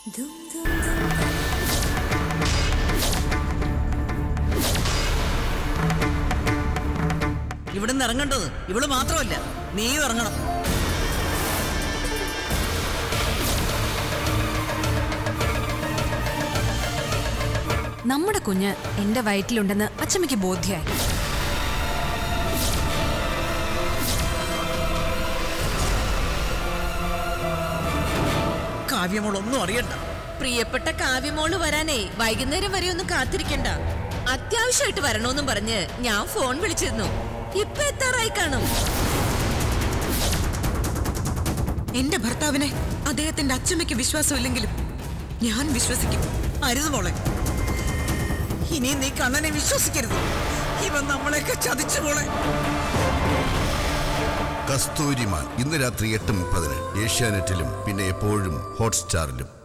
ഇവിടുന്ന് ഇറങ്ങേണ്ടത് ഇവള് മാത്രമല്ല നീയും ഇറങ്ങണം നമ്മുടെ കുഞ്ഞ് എന്റെ വയറ്റിലുണ്ടെന്ന് അച്ചമ്മയ്ക്ക് ബോധ്യായി കാവ്യമോളൊന്നും അറിയണ്ട പ്രിയപ്പെട്ട കാവ്യമോള് വരാനേ വൈകുന്നേരം വരെ ഒന്നും കാത്തിരിക്കണ്ട അത്യാവശ്യമായിട്ട് വരണോന്നും പറഞ്ഞ് ഞാൻ ഫോൺ വിളിച്ചിരുന്നു ഇപ്പൊ എത്താറായി കാണും എന്റെ ഭർത്താവിനെ അദ്ദേഹത്തിന്റെ അച്ഛമ്മയ്ക്ക് വിശ്വാസമില്ലെങ്കിലും ഞാൻ വിശ്വസിക്കും അരുത് മോളെ ഇനി നീ കണ്ണനെ വിശ്വസിക്കരുത് ഇവൻ നമ്മളെയൊക്കെ ചതിച്ചു മോളെ കസ്തൂരിമാൻ ഇന്ന് രാത്രി എട്ട് മുപ്പതിന് ഏഷ്യാനെറ്റിലും പിന്നെ എപ്പോഴും ഹോട്ട്സ്റ്റാറിലും